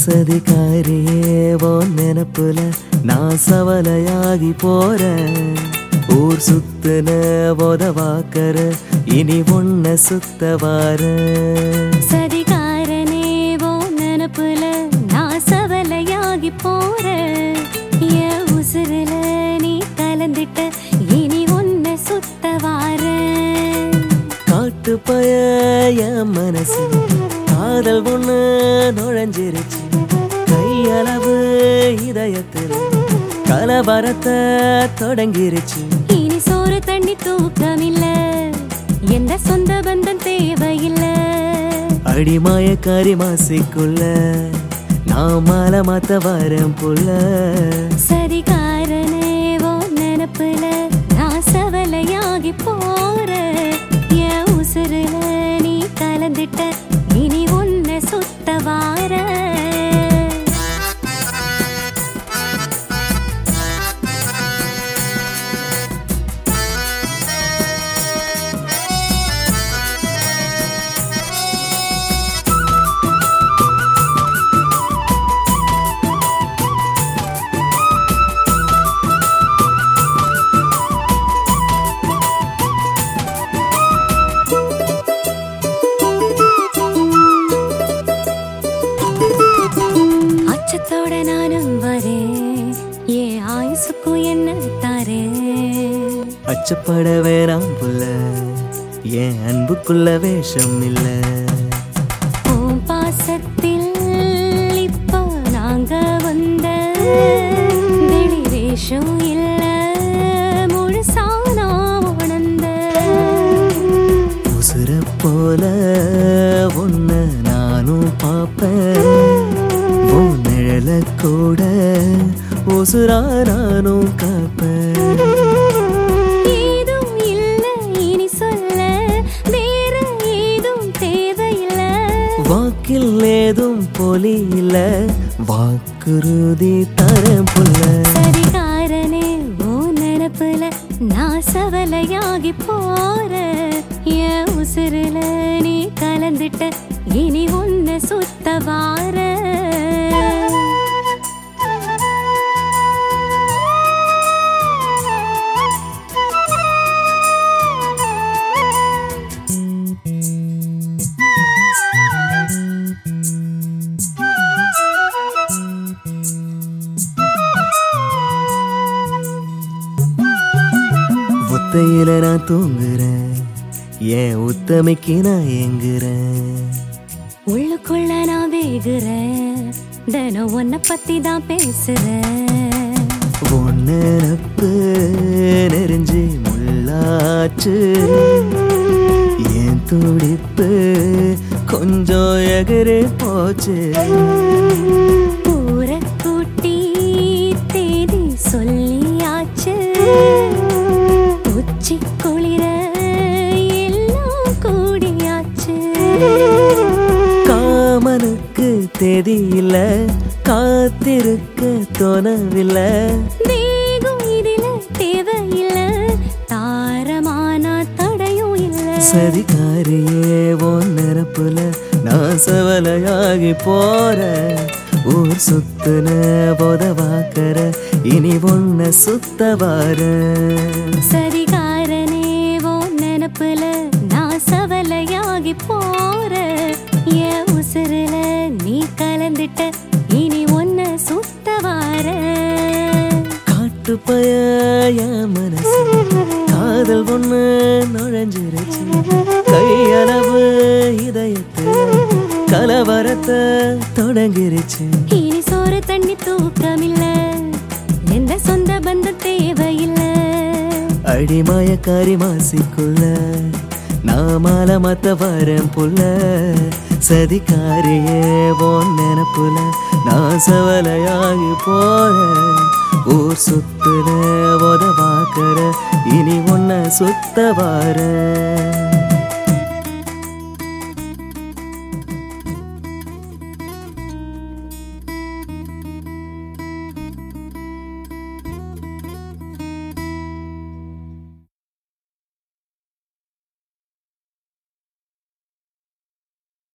சதிகாரியே ஓ நினப்புல நான் சவலையாகி போறேன் ஊர் சுத்துன உதவாக்கற இனி ஒன்ன சுத்த வாரேன் சதிகாரனே ஓ நினப்புல நான் சவலையாகி போறேன் என் உசுருல நீ கலந்துட்ட இனி உன்னை சுத்த வாரேன் காட்டு பய என் மனசு காதல் ஒண்ணு நுழைஞ்சிருச்சு கையளவு இதயத்தில் கலவரத்தை தொடங்கிருச்சு இனி சோறு தண்ணி தூக்கமில்ல எந்த சொந்த பந்தம் தேவையில்லை அடிமாயக்காரி மாசிக்குள்ள நான் மாலை மாத்த வரேன் புள்ள சரிகாரனே ஓ நினப்புல நான் சவலையாகி போறேன் என் உசுருல நீ கலந்துட்ட இனி உன்னை சுத்த வாரேன் அச்சத்தோட நானும் வரேன் என் ஆயுசுக்கும் என்ன தாரேன் அச்சப்பட வேணாம் புள்ள என் அன்புக்குள்ள வேஷம் இல்ல உன் பாசத்தில் இப்போ நாங்க வந்த வெளி வேஷம் இல்ல முழுசா நான் உணர்ந்த உசுர போல உன்ன நானும் பார்ப்பேன் உன் நிழல கூட உசுரா நானும் காப்பேன் ஏதும் இல்ல இனி சொல்ல வேற ஏதும் தேவையில்லை வாக்கில் ஏதும் பொலி இல்ல வாக்குறுதி தரேன் புள்ள சரிகாரனே ஓ நினப்புல நான் சவலையாகி போற என் உசுருல நீ கலந்துட்ட இனி உன்னை சுத்த வார ஒத்தையில நான் தூங்குறேன் என் உத்தமைக்கு நான் ஏங்குறேன் உள்ளுக்குள்ள நான் வேகுறேன் தினம் உன்னை பத்தி தான் பேசுறேன் உன் நினப்பு நெறிஞ்சு முள்ளாச்சு என் துடிப்பு கொஞ்சம் எகிரி போச்சு ஊரை கூட்டி தேதி சொல்லியாச்சு உச்சி குளிர எல்லாம் கூடியாச்சு காமனுக்கு தெரியல காத்திருக்க தோணவில்லை வேகம் இதுல தேவையில்ல தாரமானா தடையும் இல்ல சதிகாரியே உன் நிரப்புல நான் சவலையாகி போறேன் ஊர் சுத்துன உதவாக்கற இனி ஒன்ன சுத்த வாரேன் சரிகாரனே ஓ நினப்புல நான் சவலையாகி போற என் உசுருல நீ கலந்துட்ட இனி உன்னை சுத்த வார காட்டு பய என் மனசு காதல் ஒண்ணு நுழைஞ்சிருச்சு கையளவு இதயத்தில் கலவரத்தை தொடங்கிருச்சு இனி சோறு தண்ணி தூக்கமில்ல எந்த சொந்த பந்தம் தேவையில்லை அடிமாயக்காரி மாசிக்குள்ள நான் மாலை மாத்த வரேன் புள்ள சதிகாரியே உன் நினப்புல நான் சவலையாகி போறேன் ஊர் சுத்துன உதவாக்கற இனி உன்னை சுத்த வாரேன்